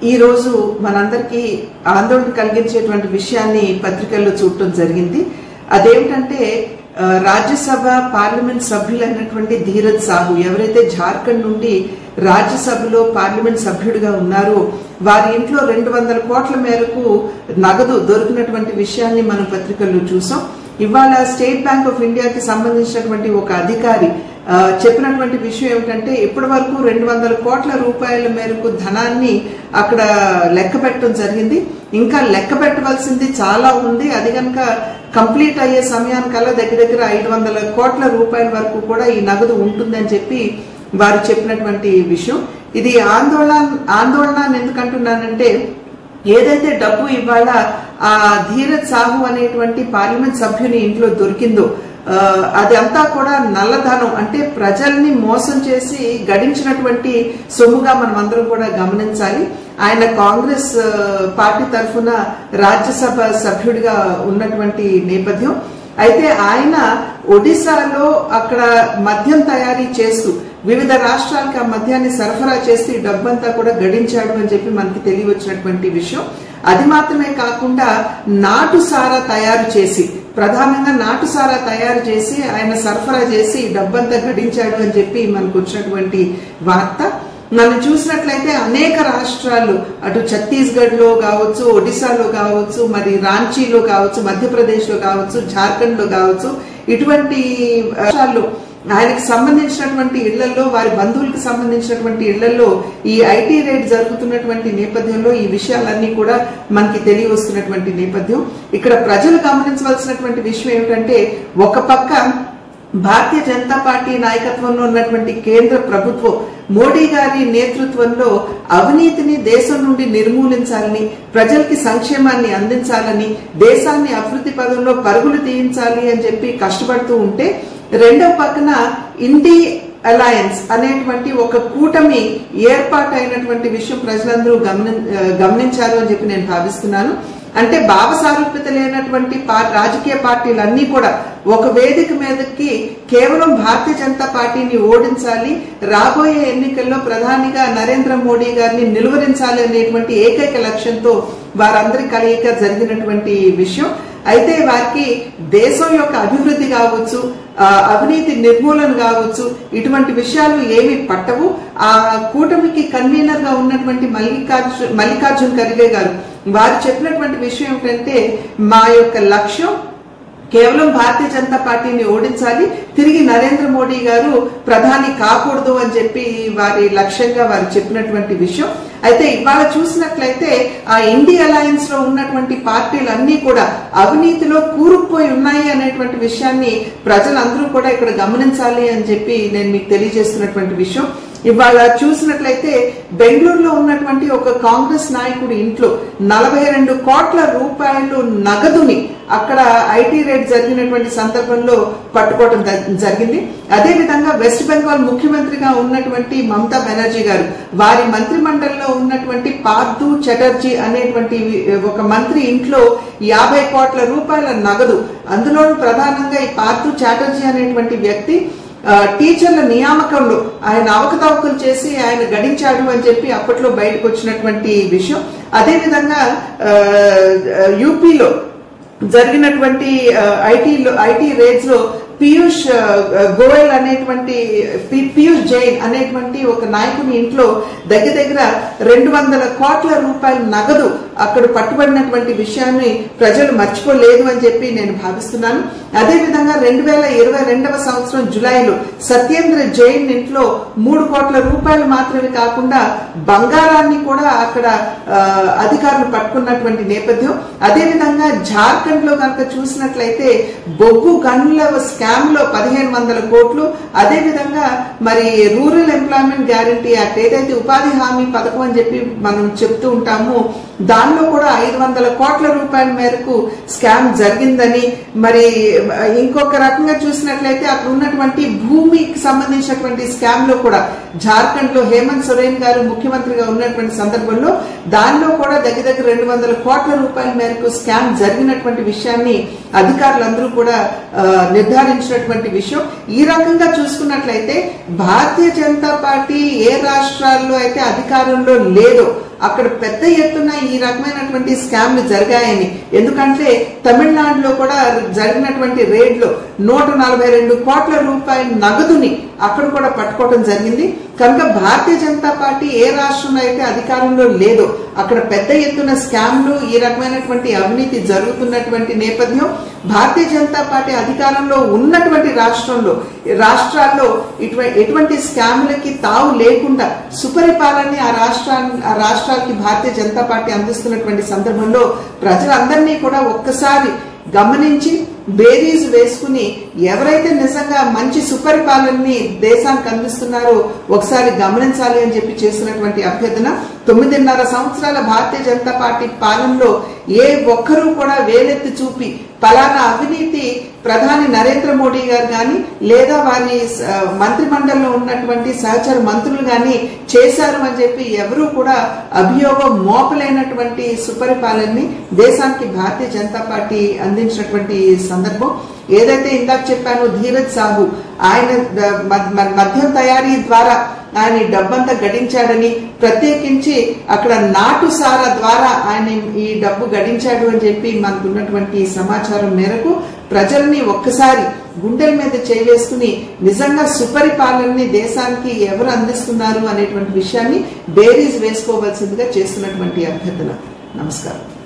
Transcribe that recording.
ఈ రోజు మనందరికీ ఆందోళన కలిగించేటువంటి విషయాన్ని పత్రికల్లో చూడటం జరిగింది అదేమిటంటే ఆ, రాజ్యసభ పార్లమెంట్ సభ్యులైనటువంటి ధీరజ్ సాహు ఎవరైతే జార్ఖండ్ నుండి రాజ్యసభలో పార్లమెంట్ సభ్యుడిగా ఉన్నారో వారి ఇంట్లో రెండు వందల కోట్ల మేరకు నగదు దొరికినటువంటి విషయాన్ని మనం పత్రికల్లో చూసాం ఇవాళ స్టేట్ బ్యాంక్ ఆఫ్ ఇండియాకి సంబంధించినటువంటి ఒక అధికారి ఆ, చెప్పినటువంటి విషయం ఏమిటంటే ఇప్పటి వరకు రెండు వందల కోట్ల రూపాయల మేరకు ధనాన్ని అక్కడ లెక్క పెట్టడం జరిగింది ఇంకా లెక్క పెట్టవలసింది చాలా ఉంది అది కనుక కంప్లీట్ అయ్యే సమయానికల్లా దగ్గర దగ్గర ఐదు వందల కోట్ల రూపాయల వరకు కూడా ఈ నగదు ఉంటుందని చెప్పి వారు చెప్పినటువంటి విషయం ఇది ఆందోళన ఆందోళన అని ఎందుకంటున్నానంటే ఏదైతే డబ్బు ఇవాళ ఆ ధీరజ్ సాహు అనేటువంటి పార్లమెంట్ సభ్యుని ఇంట్లో దొరికిందో ఆ, అదంతా కూడా నల్లధనం అంటే ప్రజల్ని మోసం చేసి గడించినటువంటి సొమ్ముగా మనం అందరం కూడా గమనించాలి ఆయన కాంగ్రెస్ ఆ, పార్టీ తరఫున రాజ్యసభ సభ్యుడిగా ఉన్నటువంటి నేపథ్యం అయితే ఆయన ఒడిశాలో అక్కడ మద్యం తయారీ చేస్తూ వివిధ రాష్ట్రాలకు ఆ మద్యాన్ని సరఫరా చేసి ఈ డబ్బంతా కూడా గడించాడు అని చెప్పి మనకి తెలియవచ్చినటువంటి విషయం అది మాత్రమే కాకుండా నాటు సారా తయారు చేసి ప్రధానంగా నాటు సారా తయారు చేసి ఆయన సరఫరా చేసి ఈ డబ్బంతా గడించాడు అని చెప్పి మనకు వచ్చినటువంటి వార్త మనం చూసినట్లయితే అనేక రాష్ట్రాలు అటు ఛత్తీస్గఢ్ లో కావచ్చు ఒడిశాలో కావచ్చు మరి రాంచీలో కావచ్చు మధ్యప్రదేశ్ లో కావచ్చు జార్ఖండ్ లో కావచ్చు ఇటువంటి రాష్ట్రాల్లో ఆయనకు సంబంధించినటువంటి ఇళ్లలో వారి బంధువులకు సంబంధించినటువంటి ఇళ్లలో ఈ ఐటీ రేట్ జరుగుతున్నటువంటి నేపథ్యంలో ఈ విషయాలన్నీ కూడా మనకి తెలియవస్తున్నటువంటి నేపథ్యం ఇక్కడ ప్రజలు గమనించవలసినటువంటి విషయం ఏమిటంటే ఒక పక్క భారతీయ జనతా పార్టీ నాయకత్వంలో ఉన్నటువంటి కేంద్ర ప్రభుత్వం మోడీ గారి నేతృత్వంలో అవినీతిని దేశం నుండి నిర్మూలించాలని ప్రజలకి సంక్షేమాన్ని అందించాలని దేశాన్ని అభివృద్ధి పదంలో పరుగులు తీయించాలి అని చెప్పి కష్టపడుతూ ఉంటే రెండో పక్కన ఇండి అలయన్స్ అనేటువంటి ఒక కూటమి ఏర్పాటైనటువంటి విషయం ప్రజలందరూ గమని గమనించారు అని చెప్పి నేను భావిస్తున్నాను అంటే భావ సారూప్యత లేనటువంటి పా- రాజకీయ పార్టీలన్నీ కూడా ఒక వేదిక మీదకి కేవలం భారతీయ జనతా పార్టీని ఓడించాలి రాబోయే ఎన్నికల్లో ప్రధానిగా నరేంద్ర మోడీ గారిని నిలువరించాలి అనేటువంటి ఏకైక లక్ష్యంతో వారందరి కలయిక జరిగినటువంటి విషయం అయితే వారికి దేశం యొక్క అభివృద్ధి కావచ్చు ఆ, అవినీతి నిర్మూలన కావచ్చు ఇటువంటి విషయాలు ఏమీ పట్టవు ఆ కూటమికి కన్వీనర్ గా ఉన్నటువంటి మల్లికార్జున్ మల్లికార్జున్ ఖర్గే గారు వారు చెప్పినటువంటి విషయం ఏమిటంటే మా యొక్క లక్ష్యం కేవలం భారతీయ జనతా పార్టీని ఓడించాలి తిరిగి నరేంద్ర మోడీ గారు ప్రధాని కాకూడదు అని చెప్పి వారి లక్ష్యంగా వారు చెప్పినటువంటి విషయం అయితే ఇవాళ చూసినట్లయితే ఆ ఇండి అలయన్స్ లో ఉన్నటువంటి పార్టీలన్నీ కూడా అవినీతిలో కూరుకుపోయి ఉన్నాయి అనేటువంటి విషయాన్ని ప్రజలందరూ కూడా ఇక్కడ గమనించాలి అని చెప్పి నేను మీకు తెలియజేస్తున్నటువంటి విషయం ఇవాళ చూసినట్లయితే బెంగళూరులో ఉన్నటువంటి ఒక కాంగ్రెస్ నాయకుడి ఇంట్లో నలభై రెండు కోట్ల రూపాయలు నగదుని అక్కడ ఐటీ రేట్ జరిగినటువంటి సందర్భంలో పట్టుకోవడం జ- జరిగింది అదే విధంగా వెస్ట్ బెంగాల్ ముఖ్యమంత్రిగా ఉన్నటువంటి మమతా బెనర్జీ గారు వారి మంత్రి మండలిలో ఉన్నటువంటి పార్థు చటర్జీ అనేటువంటి ఒక మంత్రి ఇంట్లో యాభై కోట్ల రూపాయల నగదు అందులోనూ ప్రధానంగా ఈ పార్థు చాటర్జీ అనేటువంటి వ్యక్తి ఆ, టీచర్ల నియామకంలో ఆయన అవకతవకలు చేసి ఆయన గడించాడు అని చెప్పి అప్పట్లో బయటకు వచ్చినటువంటి విషయం అదేవిధంగా ఆ, యూపీలో జరిగినటువంటి ఐటీ ఐటీ రేట్స్ లో పీయూష్ ఆ, గోయల్ అనేటువంటి పి- పీయూష్ జైన్ అనేటువంటి ఒక నాయకుని ఇంట్లో దగ్గర దగ్గర రెండు వందల కోట్ల రూపాయల నగదు అక్కడ పట్టుబడినటువంటి విషయాన్ని ప్రజలు మర్చిపోలేదు అని చెప్పి నేను భావిస్తున్నాను అదేవిధంగా రెండు వేల ఇరవై రెండవ సంవత్సరం జులైలో సత్యేంద్ర జైన్ ఇంట్లో మూడు కోట్ల రూపాయలు మాత్రమే కాకుండా బంగారాన్ని కూడా అక్కడ ఆ, అధికారులు పట్టుకున్నటువంటి నేపథ్యం అదేవిధంగా జార్ఖండ్ లో కనుక చూసినట్లయితే బొగ్గు గనుల స్కామ్ లో పదిహేను వందల కోట్లు అదేవిధంగా మరి రూరల్ ఎంప్లాయ్మెంట్ గ్యారంటీ యాక్ట్ ఏదైతే ఉపాధి హామీ పథకం అని చెప్పి మనం చెప్తూ ఉంటామో దానిలో కూడా ఐదు వందల కోట్ల రూపాయల మేరకు స్కామ్ జరిగిందని మరి ఇంకొక రకంగా చూసినట్లయితే అక్కడ ఉన్నటువంటి భూమికి సంబంధించినటువంటి స్కామ్ లో కూడా జార్ఖండ్ లో హేమంత్ సొరేన్ గారు ముఖ్యమంత్రిగా ఉన్నటువంటి సందర్భంలో దానిలో కూడా దగ్గర దగ్గర రెండు వందల కోట్ల రూపాయల మేరకు స్కామ్ జరిగినటువంటి విషయాన్ని అధికారులందరూ కూడా ఆ, నిర్ధారించినటువంటి విషయం ఈ రకంగా చూసుకున్నట్లయితే భారతీయ జనతా పార్టీ ఏ రాష్ట్రాల్లో అయితే అధికారంలో లేదో అక్కడ పెద్ద ఎత్తున ఈ రకమైనటువంటి స్కామ్లు జరిగాయని ఎందుకంటే తమిళనాడులో కూడా జరిగినటువంటి రేడ్లో నూట నలభై రెండు కోట్ల రూపాయల నగదుని అక్కడ కూడా పట్టుకోవడం జరిగింది కనుక భారతీయ జనతా పార్టీ ఏ రాష్ట్రంలో అయితే అధికారంలో లేదో అక్కడ పెద్ద ఎత్తున స్కామ్లు ఈ రకమైనటువంటి అవినీతి జరుగుతున్నటువంటి నేపథ్యం భారతీయ జనతా పార్టీ అధికారంలో ఉన్నటువంటి రాష్ట్రంలో రాష్ట్రాల్లో ఇటువంటి ఎటువంటి స్కాములకి తావు లేకుండా సుపరిపాలనని ఆ రాష్ట్రాన్ని ఆ రాష్ట్రాలకి భారతీయ జనతా పార్టీ అందిస్తున్నటువంటి సందర్భంలో ప్రజలందరినీ కూడా ఒక్కసారి గమనించి బేరీస్ వేసుకుని ఎవరైతే నిజంగా మంచి సుపరిపాలనని దేశానికి అందిస్తున్నారో ఒకసారి గమనించాలి అని చెప్పి చేస్తున్నటువంటి అభ్యర్థన తొమ్మిదిన్నర సంవత్సరాల భారతీయ జనతా పార్టీ పాలనలో ఏ ఒక్కరూ కూడా వేలెత్తి చూపి ఫలానా అవినీతి ప్రధాని నరేంద్ర మోడీ గారు కానీ లేదా వారి స- మంత్రిమండలిలో ఉన్నటువంటి సహచర మంత్రులు కానీ చేశారు అని చెప్పి ఎవరూ కూడా అభియోగం మోపలేనటువంటి సుపరిపాలనని దేశానికి భారతీయ జనతా పార్టీ అందించినటువంటి సందర్భం ఏదైతే ఇందాక చెప్పానో ధీరజ్ సాహు ఆయన ద- మ- మ- మద్యం తయారీ ద్వారా ఆయన ఈ డబ్బంతా గడించాడని ప్రత్యేకించి అక్కడ నాటు సారా ద్వారా ఆయన ఈ డబ్బు గడించాడు అని చెప్పి మనకు ఉన్నటువంటి సమాచారం మేరకు ప్రజల్ని ఒక్కసారి గుండెల మీద చేవేసుకుని నిజంగా సుపరిపాలనని దేశానికి ఎవరు అందిస్తున్నారు అనేటువంటి విషయాన్ని బేరీస్ వేసుకోవాల్సిందిగా చేస్తున్నటువంటి అభ్యర్థన నమస్కారం